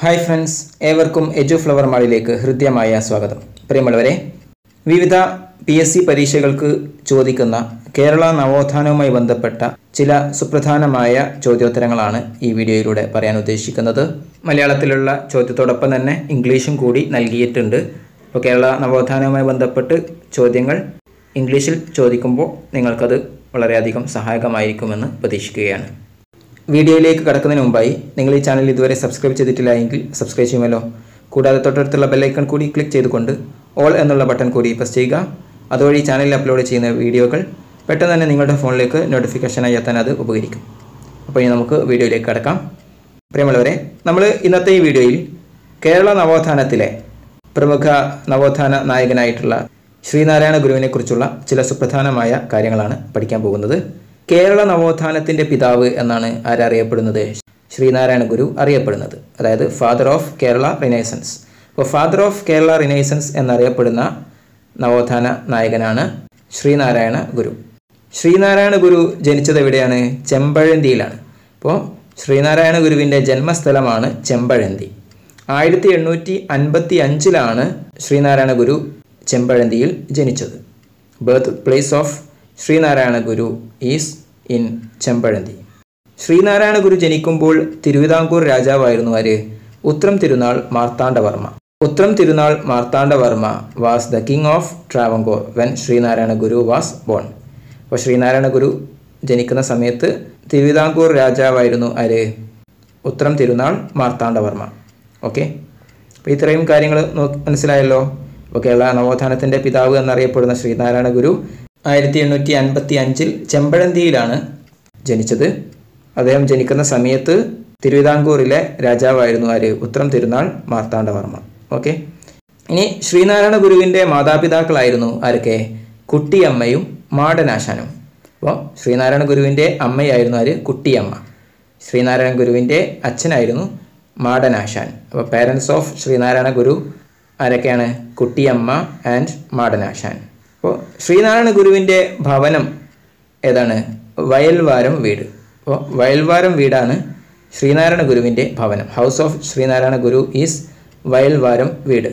hi friends ഏവർക്കും എജു flower മാളിലേക്ക് ഹൃദ്യമായ സ്വാഗതം പ്രിയമുള്ളവരെ വിവിധ പി എസ് സി പരീക്ഷകൾക്ക് ചോദിക്കുന്ന കേരള നവോത്ഥാനവുമായി ബന്ധപ്പെട്ട ചില സുപ്രധാനമായ ചോദ്യോത്തരങ്ങളാണ് ഈ വീഡിയോയിലൂടെ പറയാൻ ഉദ്ദേശിക്കുന്നത് മലയാളത്തിലുള്ള ചോദ്യത്തോടൊപ്പം തന്നെ ഇംഗ്ലീഷും കൂടി നൽകിയിട്ടുണ്ട് അപ്പോൾ കേരള നവോത്ഥാനവുമായി ബന്ധപ്പെട്ട് ചോദ്യങ്ങൾ ഇംഗ്ലീഷിൽ ചോദിക്കുമ്പോൾ നിങ്ങൾക്കത് വളരെയധികം സഹായകമായിരിക്കുമെന്ന് പ്രതീക്ഷിക്കുകയാണ് വീഡിയോയിലേക്ക് കടക്കുന്നതിന് മുമ്പായി നിങ്ങൾ ഈ ചാനൽ ഇതുവരെ സബ്സ്ക്രൈബ് ചെയ്തിട്ടില്ല എങ്കിൽ സബ്സ്ക്രൈബ് ചെയ്യുമല്ലോ കൂടാതെ തൊട്ടടുത്തുള്ള ബെല്ലൈക്കൺ കൂടി ക്ലിക്ക് ചെയ്തുകൊണ്ട് ഓൾ എന്നുള്ള ബട്ടൺ കൂടി പ്രസ് ചെയ്യുക അതുവഴി ചാനലിൽ അപ്ലോഡ് ചെയ്യുന്ന വീഡിയോകൾ പെട്ടെന്ന് തന്നെ നിങ്ങളുടെ ഫോണിലേക്ക് നോട്ടിഫിക്കേഷനായി എത്താൻ അത് ഉപകരിക്കും അപ്പോൾ ഇനി നമുക്ക് വീഡിയോയിലേക്ക് കടക്കാം പ്രിയമുള്ളവരെ നമ്മൾ ഇന്നത്തെ ഈ വീഡിയോയിൽ കേരള നവോത്ഥാനത്തിലെ പ്രമുഖ നവോത്ഥാന നായകനായിട്ടുള്ള ശ്രീനാരായണ ഗുരുവിനെ കുറിച്ചുള്ള ചില സുപ്രധാനമായ കാര്യങ്ങളാണ് പഠിക്കാൻ പോകുന്നത് കേരള നവോത്ഥാനത്തിൻ്റെ പിതാവ് എന്നാണ് ആരറിയപ്പെടുന്നത് ശ്രീനാരായണ ഗുരു അറിയപ്പെടുന്നത് അതായത് ഫാദർ ഓഫ് കേരള റിനൈസൻസ് അപ്പോൾ ഫാദർ ഓഫ് കേരള റിനൈസൻസ് എന്നറിയപ്പെടുന്ന നവോത്ഥാന നായകനാണ് ശ്രീനാരായണ ഗുരു ശ്രീനാരായണ ഗുരു ജനിച്ചത് എവിടെയാണ് ചെമ്പഴന്തിയിലാണ് അപ്പോൾ ശ്രീനാരായണ ഗുരുവിൻ്റെ ജന്മസ്ഥലമാണ് ചെമ്പഴന്തി ആയിരത്തി എണ്ണൂറ്റി അൻപത്തി അഞ്ചിലാണ് ശ്രീനാരായണ ഗുരു ചെമ്പഴന്തിയിൽ ജനിച്ചത് birth place of Sree Narayana Guru is in Chempazhanthi Sree Narayana Guru ജനിക്കുമ്പോൾ തിരുവിതാംകൂർ രാജാവായിരുന്നു ആര് Uthram Thirunal Marthanda Varma Uthram Thirunal Marthanda Varma was the king of Travancore when Sree Narayana Guru was born അപ്പോൾ ശ്രീനാരായണ ഗുരു ജനിക്കുന്ന സമയത്ത് തിരുവിതാംകൂർ രാജാവായിരുന്നു ആര് ഉത്രം തിരുനാൾ മാർത്താണ്ഡവർമ്മ ഓക്കെ അപ്പോൾ ഇത്രയും കാര്യങ്ങൾ നോക്കി മനസ്സിലായല്ലോ അപ്പോൾ കേരള നവോത്ഥാനത്തിൻ്റെ പിതാവ് എന്നറിയപ്പെടുന്ന ശ്രീനാരായണ ഗുരു ആയിരത്തി എണ്ണൂറ്റി അൻപത്തി അഞ്ചിൽ ചെമ്പഴന്തിയിലാണ് ജനിച്ചത് അദ്ദേഹം ജനിക്കുന്ന സമയത്ത് തിരുവിതാംകൂറിലെ രാജാവായിരുന്നു ആര് ഉത്രം തിരുനാൾ മാർത്താണ്ഡവർമ്മ ഓക്കെ ഇനി ശ്രീനാരായണ ഗുരുവിൻ്റെ മാതാപിതാക്കളായിരുന്നു ആരൊക്കെ കുട്ടിയമ്മയും മാടനാശാനും അപ്പോൾ ശ്രീനാരായണ ഗുരുവിൻ്റെ അമ്മയായിരുന്നു ആര് കുട്ടിയമ്മ ശ്രീനാരായണ ഗുരുവിൻ്റെ അച്ഛനായിരുന്നു മാടനാശാൻ അപ്പോൾ പേരൻസ് ഓഫ് ശ്രീനാരായണ ഗുരു ആരൊക്കെയാണ് കുട്ടിയമ്മ ആൻഡ് മാടനാശാൻ അപ്പോൾ ശ്രീനാരായണ ഗുരുവിൻ്റെ ഭവനം ഏതാണ് വയൽവാരം വീട് അപ്പോൾ വയൽവാരം വീടാണ് ശ്രീനാരായണ ഗുരുവിൻ്റെ ഭവനം house of Sree Narayana Guru is Vayalvaram Veedu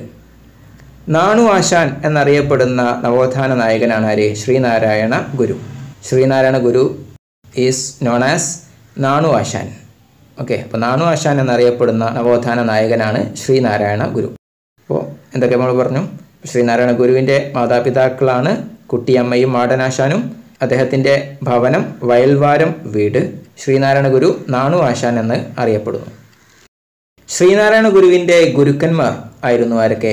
Nanu Asan എന്നറിയപ്പെടുന്ന നവോത്ഥാന നായകനാണ് ആര് Sree Narayana Guru Sree Narayana Guru is known as Nanu Asan okay അപ്പോൾ നാണു ആശാൻ എന്നറിയപ്പെടുന്ന നവോത്ഥാന നായകനാണ് ശ്രീനാരായണ ഗുരു അപ്പോൾ എന്തൊക്കെ നമ്മൾ പറഞ്ഞു ശ്രീനാരായണ ഗുരുവിൻ്റെ മാതാപിതാക്കളാണ് കുട്ടിയമ്മയും മാടനാശാനും അദ്ദേഹത്തിൻ്റെ ഭവനം വയൽവാരം വീട് ശ്രീനാരായണ ഗുരു നാണു ആശാൻ എന്ന് അറിയപ്പെടുന്നു ശ്രീനാരായണ ഗുരുവിൻ്റെ ഗുരുക്കന്മാർ ആയിരുന്നു ആരൊക്കെ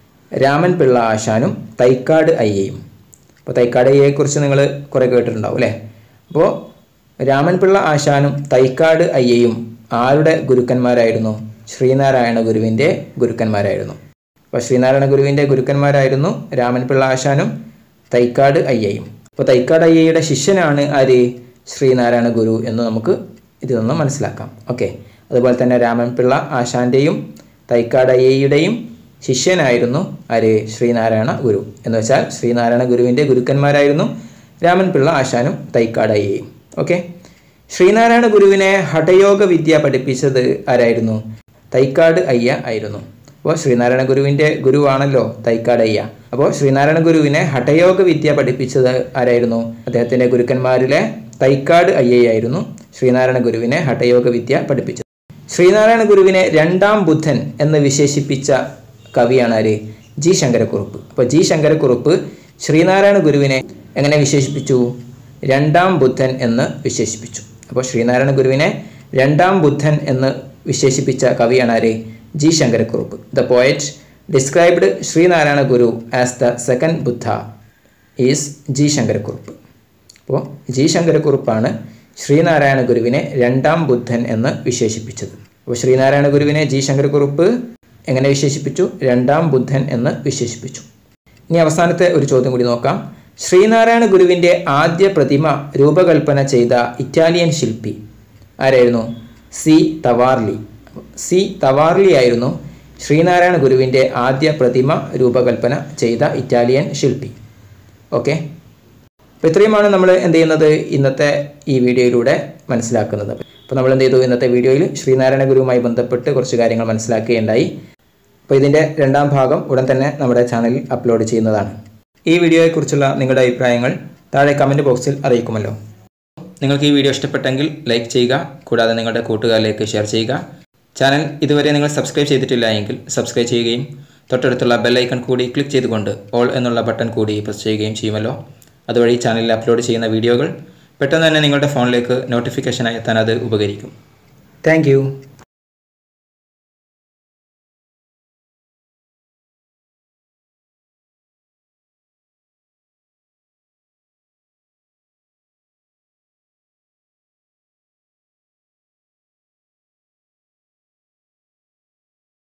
രാമൻ പിള്ള ആശാനും തൈക്കാട് അയ്യയും അപ്പോൾ തൈക്കാട് അയ്യയെക്കുറിച്ച് നിങ്ങൾ കുറേ കേട്ടിട്ടുണ്ടാവും അല്ലേ അപ്പോൾ രാമൻ പിള്ള ആശാനും തൈക്കാട് അയ്യയും ആരുടെ ഗുരുക്കന്മാരായിരുന്നു ശ്രീനാരായണ ഗുരുവിൻ്റെ ഗുരുക്കന്മാരായിരുന്നു അപ്പോൾ ശ്രീനാരായണ ഗുരുവിൻ്റെ ഗുരുക്കന്മാരായിരുന്നു രാമൻപിള്ള ആശാനും തൈക്കാട് അയ്യയും അപ്പോൾ തൈക്കാട് അയ്യയുടെ ശിഷ്യനാണ് ആര് ശ്രീനാരായണ ഗുരു എന്ന് നമുക്ക് ഇതിൽ നിന്ന് മനസ്സിലാക്കാം ഓക്കെ അതുപോലെ തന്നെ രാമൻപിള്ള ആശാന്റെയും തൈക്കാട് അയ്യയുടെയും ശിഷ്യനായിരുന്നു ആര് ശ്രീനാരായണ ഗുരു എന്ന് വെച്ചാൽ ശ്രീനാരായണ ഗുരുവിൻ്റെ ഗുരുക്കന്മാരായിരുന്നു രാമൻപിള്ള ആശാനും തൈക്കാട് അയ്യയും ഓക്കെ ശ്രീനാരായണ ഗുരുവിനെ ഹഠയോഗ വിദ്യ പഠിപ്പിച്ചത് ആരായിരുന്നു തൈക്കാട് അയ്യ ആയിരുന്നു അപ്പോൾ ശ്രീനാരായണ ഗുരുവിൻ്റെ ഗുരുവാണല്ലോ തൈക്കാട് അയ്യ അപ്പോൾ ശ്രീനാരായണ ഗുരുവിനെ ഹഠയോഗ വിദ്യ പഠിപ്പിച്ചത് ആരായിരുന്നു അദ്ദേഹത്തിൻ്റെ ഗുരുക്കന്മാരിലെ തൈക്കാട് അയ്യയായിരുന്നു ശ്രീനാരായണ ഗുരുവിനെ ഹഠയോഗ വിദ്യ പഠിപ്പിച്ചത് ശ്രീനാരായണ ഗുരുവിനെ രണ്ടാം ബുദ്ധൻ എന്ന് വിശേഷിപ്പിച്ച കവിയാണ് ആര് ജി ശങ്കരക്കുറുപ്പ് അപ്പോൾ ജി ശങ്കരക്കുറുപ്പ് ശ്രീനാരായണ ഗുരുവിനെ എങ്ങനെ വിശേഷിപ്പിച്ചു രണ്ടാം ബുദ്ധൻ എന്ന് വിശേഷിപ്പിച്ചു അപ്പോൾ ശ്രീനാരായണ ഗുരുവിനെ രണ്ടാം ബുദ്ധൻ എന്ന് വിശേഷിപ്പിച്ച കവിയാണ് ആര് G Sankara Kurup the poet described Sree Narayana Guru as the second Buddha is G Sankara Kurup അപ്പോൾ ജി ശങ്കരക്കുറുപ്പാണ് ശ്രീനാരായണ ഗുരുവിനെ രണ്ടാം ബുദ്ധൻ എന്ന് വിശേഷിപ്പിച്ചത് അപ്പോൾ ശ്രീനാരായണ ഗുരുവിനെ ജി ശങ്കരക്കുറുപ്പ് എങ്ങനെ വിശേഷിപ്പിച്ചു രണ്ടാം ബുദ്ധൻ എന്ന് വിശേഷിപ്പിച്ചു ഇനി അവസാനത്തെ ഒരു ചോദ്യം കൂടി നോക്കാം ശ്രീനാരായണ ഗുരുവിൻ്റെ ആദ്യ പ്രതിമ രൂപകൽപ്പന ചെയ്ത ഇറ്റാലിയൻ ശില്പി ആരായിരുന്നു സി തവാർലി സി തവാർലി ആയിരുന്നു ശ്രീനാരായണ ഗുരുവിൻ്റെ ആദ്യ പ്രതിമ രൂപകൽപ്പന ചെയ്ത ഇറ്റാലിയൻ ശില്പി ഓക്കെ അപ്പോൾ ഇത്രയുമാണ് നമ്മൾ എന്ത് ചെയ്യുന്നത് ഇന്നത്തെ ഈ വീഡിയോയിലൂടെ മനസ്സിലാക്കുന്നത് അപ്പോൾ നമ്മൾ എന്ത് ചെയ്തു ഇന്നത്തെ വീഡിയോയിൽ ശ്രീനാരായണ ഗുരുവുമായി ബന്ധപ്പെട്ട് കുറച്ച് കാര്യങ്ങൾ മനസ്സിലാക്കുകയുണ്ടായി അപ്പോൾ ഇതിൻ്റെ രണ്ടാം ഭാഗം ഉടൻ തന്നെ നമ്മുടെ ചാനലിൽ അപ്ലോഡ് ചെയ്യുന്നതാണ് ഈ വീഡിയോയെക്കുറിച്ചുള്ള നിങ്ങളുടെ അഭിപ്രായങ്ങൾ താഴെ കമൻറ്റ് ബോക്സിൽ അറിയിക്കുമല്ലോ നിങ്ങൾക്ക് ഈ വീഡിയോ ഇഷ്ടപ്പെട്ടെങ്കിൽ ലൈക്ക് ചെയ്യുക കൂടാതെ നിങ്ങളുടെ കൂട്ടുകാരിലേക്ക് ഷെയർ ചെയ്യുക ചാനൽ ഇതുവരെ നിങ്ങൾ സബ്സ്ക്രൈബ് ചെയ്തിട്ടില്ല എങ്കിൽ സബ്സ്ക്രൈബ് ചെയ്യുകയും തൊട്ടടുത്തുള്ള ബെല്ലൈക്കൺ കൂടി ക്ലിക്ക് ചെയ്തുകൊണ്ട് ഓൾ എന്നുള്ള ബട്ടൺ കൂടി പ്രസ് ചെയ്യുകയും ചെയ്യുമല്ലോ അതുവഴി ചാനലിൽ അപ്ലോഡ് ചെയ്യുന്ന വീഡിയോകൾ പെട്ടെന്ന് തന്നെ നിങ്ങളുടെ ഫോണിലേക്ക് നോട്ടിഫിക്കേഷനായി എത്താൻ അത് ഉപകരിക്കും താങ്ക്